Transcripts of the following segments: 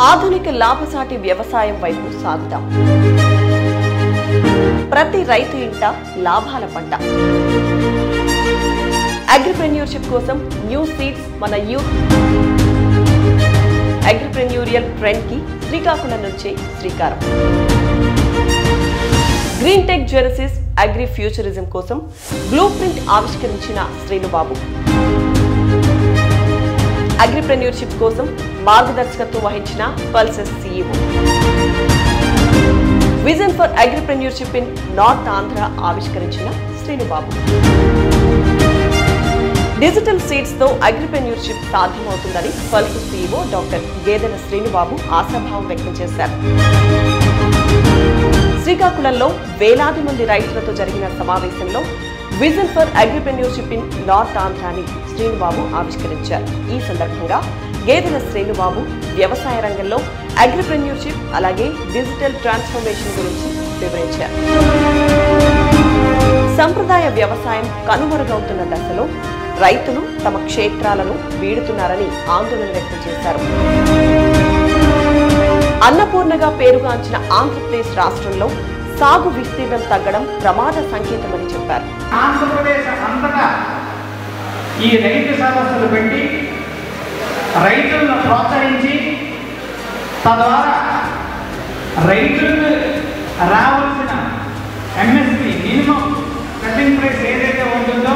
ఆధునిక లాభసాటి వ్యవసాయం వైపు సాగుదాం ప్రతి రైతు ఇంట లాభాల పంట అగ్రిప్రెన్యూర్షిప్ కోసం న్యూ సీడ్స్ మన యూత్ అగ్రిప్రెన్యూరియల్ ట్రెండ్ కి శ్రీకాకుళం నుంచే శ్రీకారం గ్రీన్ టెక్ జెరసిస్ అగ్రి ఫ్యూచరిజం కోసం బ్లూ ప్రింట్ ఆవిష్కరించిన శ్రీనుబాబు అగ్రిప్రెన్యూర్షిప్ కోసం మార్గదర్శకత్వం వహించిన Pulses CEO vision for agripreneurship in north Andhra ఆవిష్కరించిన శ్రీనుబాబు డిజిటల్ సీడ్స్ తో అగ్రిప్రెన్యూర్షిప్ సాధ్యమవుతుందని Pulses CEO doctor Gedela Srinubabu ఆశాభావం వ్యక్తం చేశారు శ్రీకాకుళంలో వేలాది మంది రైతులతో జరిగిన సమావేశంలో vision for agripreneurship in north ఆంధ్రాని శ్రీనుబాబు ఆవిష్కరించారు ఈ సందర్భంగా గేదెల శ్రీనుబాబు వ్యవసాయ రంగంలో అగ్రిప్రెన్యూర్షిప్ అలాగే డిజిటల్ ట్రాన్స్ఫర్మేషన్ గురించి వివరించారు సంప్రదాయ వ్యవసాయం కనుమరుగవుతున్న దశలో రైతులు తమ క్షేత్రాలను వీడుతున్నారని ఆందోళన వ్యక్తం చేశారు అన్నపూర్ణగా పేరుగాంచిన ఆంధ్రప్రదేశ్ రాష్ట్రంలో సాగు విస్తీర్ణం తగ్గడం ప్రమాద సంకేతమని చెప్పారు ఆంధ్రప్రదేశ్ అంతటా ఈ రైతు సదస్సులు పెట్టి రైతులను ప్రోత్సహించి తద్వారా రైతులకు రావాల్సిన ఎంఎస్పి మినిమం కటింగ్ ప్రైస్ ఏదైతే ఉంటుందో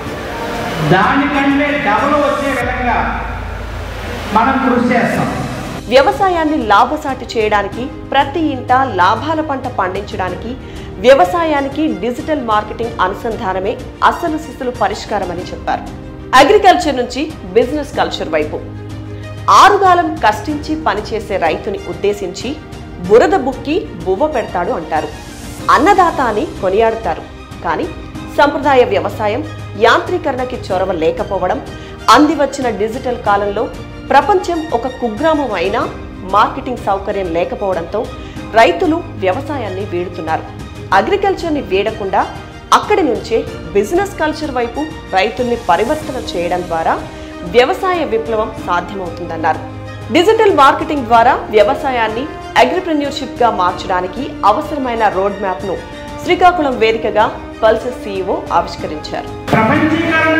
దానికంటే డబుల్ వచ్చే విధంగా మనం కృషి చేస్తాం వ్యవసాయాన్ని లాభసాటి చేయడానికి ప్రతి ఇంట లాభాల పంట పండించడానికి వ్యవసాయానికి డిజిటల్ మార్కెటింగ్ అనుసంధానమే అసలు సిసలు పరిష్కారమని చెప్పారు అగ్రికల్చర్ నుంచి బిజినెస్ కల్చర్ వైపు ఆరుగాలం కష్టించి పనిచేసే రైతుని ఉద్దేశించి బురద బుక్కి బువ్వ పెడతాడు అంటారు అన్నదాత అని కొనియాడుతారు కానీ సంప్రదాయ వ్యవసాయం యాంత్రీకరణకి చొరవ లేకపోవడం అందివచ్చిన డిజిటల్ కాలంలో ప్రపంచం ఒక కుగ్రామం అయినా మార్కెటింగ్ సౌకర్యం లేకపోవడంతో రైతులు వ్యవసాయాన్ని వీడుతున్నారు అగ్రికల్చర్ని వీడకుండా అక్కడి నుంచే బిజినెస్ కల్చర్ వైపు రైతుల్ని పరివర్తన చేయడం ద్వారా వ్యవసాయ విప్లవం సాధ్యమవుతుందన్నారు డిజిటల్ మార్కెటింగ్ ద్వారా వ్యవసాయాన్ని అగ్రిప్రెన్యూర్షిప్ గా మార్చడానికి అవసరమైన రోడ్ మ్యాప్ ను శ్రీకాకుళం వేదికగా పల్సెస్ సీఈఓ ఆవిష్కరించారు ప్రపంచీకరణ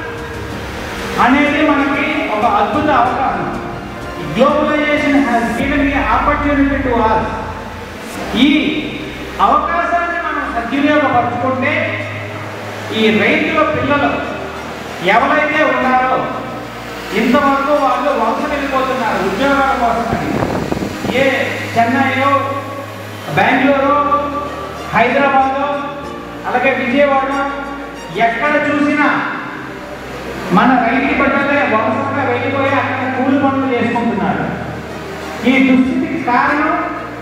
అనేది మనకి ఒక అద్భుత అవకాశం globalisation has given a opportunity to all ఈ అవకాశాన్ని మనం సద్వినియోగపరచుకుంటే ఈ రైతుల పిల్లలు ఎవరైతే ఉన్నారో ఇంతవరకు వాళ్ళు వలస వెళ్ళిపోతున్నారు ఉద్యోగాల కోసమని ఏ చెన్నైలో బెంగళూరు హైదరాబాదు అలాగే విజయవాడ ఎక్కడ చూసినా మన రైతు బిడ్డలే వలసగా వెళ్ళిపోయి అక్కడ కూలి పనులు చేసుకుంటున్నారు ఈ దుస్థితికి కారణం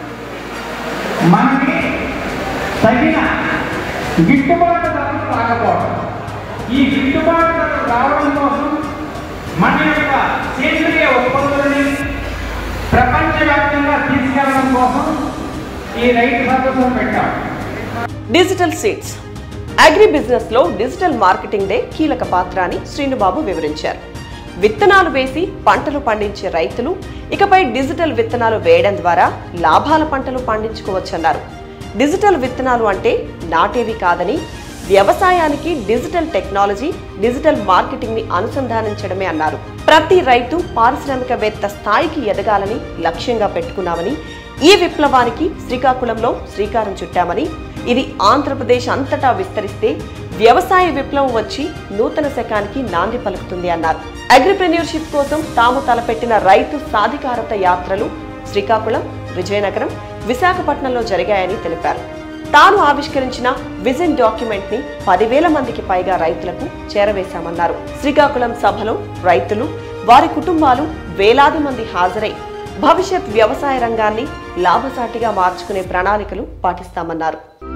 మనకి తగిన గిట్టుబాటు ధరలు రాకపోవడం ఈ గిట్టుబాటు ధరలు రావడం కోసం మన యొక్క సేంద్రియ ఉత్పత్తులని ప్రపంచవ్యాప్తంగా తీసుకెళ్ళడం కోసం ఈ రైతు సదస్సును పెట్టాం డిజిటల్ సీడ్స్ అగ్రి బిజినెస్ లో డిజిటల్ మార్కెటింగ్ డే కీలక పాత్ర అని శ్రీనుబాబు వివరించారు విత్తనాలు వేసి పంటలు పండించే రైతులు ఇకపై డిజిటల్ విత్తనాలు వేయడం ద్వారా లాభాల పంటలు పండించుకోవచ్చన్నారు డిజిటల్ విత్తనాలు అంటే నాటేవి కాదని వ్యవసాయానికి డిజిటల్ టెక్నాలజీ డిజిటల్ మార్కెటింగ్ ని అనుసంధానించడమే అన్నారు ప్రతి రైతు పారిశ్రామికవేత్త స్థాయికి ఎదగాలని లక్ష్యంగా పెట్టుకున్నామని ఈ విప్లవానికి శ్రీకాకుళంలో శ్రీకారం చుట్టామని ఇది ఆంధ్రప్రదేశ్ అంతటా విస్తరిస్తే వ్యవసాయ విప్లవం వచ్చి నూతన శకానికి నాంది పలుకుతుంది అన్నారు అగ్రిప్రెన్యూర్షిప్ కోసం తాము తలపెట్టిన రైతు సాధికారత యాత్రలు శ్రీకాకుళం విజయనగరం విశాఖపట్నంలో జరిగాయని తెలిపారు తాను ఆవిష్కరించిన విజన్ డాక్యుమెంట్ ని పదివేల మందికి పైగా రైతులకు చేరవేశామన్నారు శ్రీకాకుళం సభలో రైతులు వారి కుటుంబాలు వేలాది మంది హాజరై భవిష్యత్ వ్యవసాయ రంగాన్ని లాభసాటిగా మార్చుకునే ప్రణాళికలు పాటిస్తామన్నారు